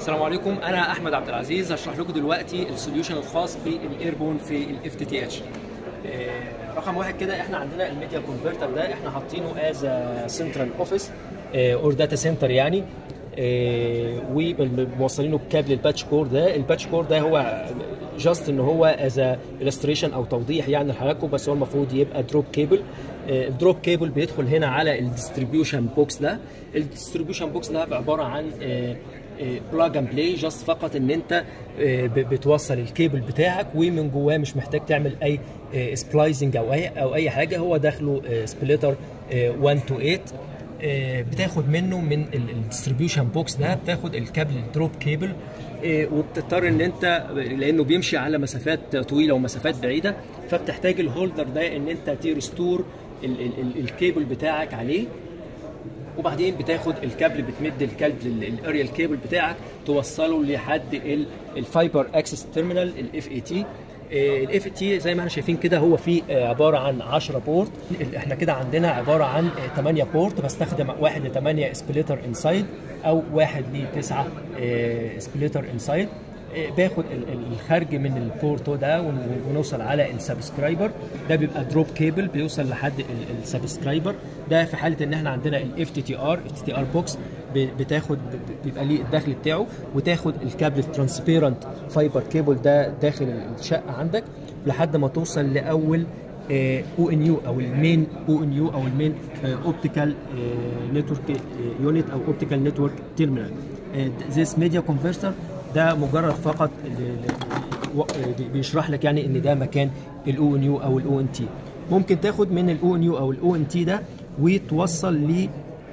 السلام عليكم انا احمد عبد العزيز هشرح لكم دلوقتي السوليوشن الخاص بالايربون في الاف تي تي اتش رقم واحد كده احنا عندنا الميديا كونفرتر ده احنا حاطينه از سنترال اوفيس اور داتا سنتر يعني آه، وموصلينه بكابل الباتش كور ده الباتش كور ده هو جاست ان هو از illustration او توضيح يعني لحضراتكم بس هو المفروض يبقى دروب كيبل الدروب كيبل بيدخل هنا على الديستريبيوشن بوكس ده الديستريبيوشن بوكس ده عباره عن بلاج اند بلاي جاست فقط ان انت آه، ب- بتوصل الكيبل بتاعك ومن جواه مش محتاج تعمل اي سبلايزنج او اي او اي حاجه هو داخله سبليتر 1 تو 8 آه، بتاخد منه من الديستريبيوشن بوكس ده بتاخد الكابل الدروب كيبل آه، وبتضطر ان انت لانه بيمشي على مسافات طويله ومسافات بعيده فبتحتاج الهولدر ده ان انت تيرستور ال- ال- ال- الكيبل بتاعك عليه وبعدين بتاخد الكابل بتمد الكابل الاريال كيبل بتاعك توصله لحد ال- الفايبر اكسس تيرمينال الاف اي تي الاف اي تي زي ما احنا شايفين كده هو فيه آه، عباره عن 10 بورت ال- احنا كده عندنا عباره عن آه، 8 بورت بستخدم واحد ل 8 سبليتر انسايد او واحد ل 9 سبليتر انسايد آه، باخد ال- ال- الخارج من البورتو ده ون- ونوصل على السبسكرايبر ده بيبقى دروب كيبل بيوصل لحد ال- السبسكرايبر ده في حاله ان احنا عندنا الاف تي تي ار اف تي تي ار بوكس بتاخد ب- بيبقى ليه الداخل بتاعه وتاخد الكابل الترانسبيرنت فايبر كيبل ده داخل الشقه عندك لحد ما توصل لاول او ان يو او المين او ان يو او المين اوبتيكال نتورك يونت او اوبتيكال نتورك تيرمينال ذيس ميديا كونفرتر ده مجرد فقط ل- ل- و- بي- بيشرح لك يعني ان ده مكان الاو ان يو او الاو ان تي ممكن تاخد من الاو ان يو او الاو ان تي ده وتوصل ل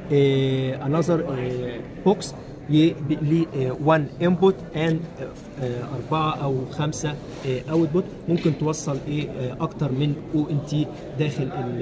انذر بوكس ل 1 انبوت اند أربعة أو خمسة اوتبوت ممكن توصل إيه آه، أكتر من او ان تي داخل ال- ال-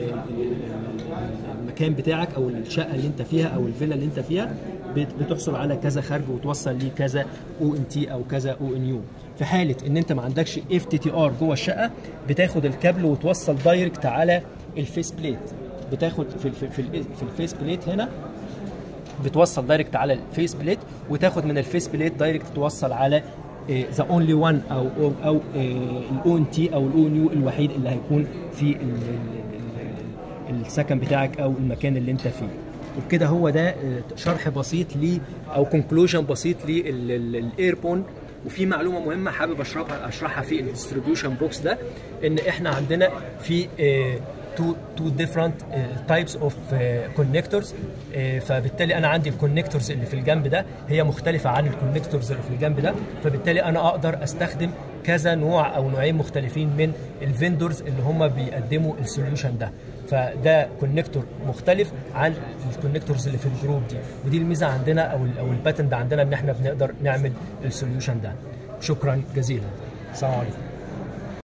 ال- المكان بتاعك أو الشقة اللي أنت فيها أو الفيلا اللي أنت فيها بت- بتحصل على كذا خارج وتوصل ليه كذا او ان تي او كذا او ان يو في حاله ان انت ما عندكش اف تي تي ار جوه الشقه بتاخد الكابل وتوصل دايركت على الفيس بليت بتاخد في في في, في الفيس بليت هنا بتوصل دايركت على الفيس بليت وتاخد من الفيس بليت دايركت توصل على ذا اونلي وان او او او الاو ان تي او الاو ان يو الوحيد اللي هيكون في ال- ال- ال- السكن بتاعك او المكان اللي انت فيه وبكده هو ده آه، شرح بسيط لي او كونكلوجن بسيط للايربون وفي معلومه مهمه حابب اشرحها اشرحها في الديستريبيوشن بوكس ده ان احنا عندنا في تو تو ديفرنت تايبس اوف كونكتورز فبالتالي انا عندي الكونكتورز اللي في الجنب ده هي مختلفه عن الكونكتورز اللي في الجنب ده فبالتالي انا اقدر استخدم كذا نوع او نوعين مختلفين من الفيندورز اللي هم بيقدموا السوليوشن ده فده كونكتور مختلف عن الكونكتورز اللي في الجروب دي ودي الميزه عندنا او ال او الباتنت عندنا ان احنا بنقدر نعمل السوليوشن ده شكرا جزيلا السلام عليكم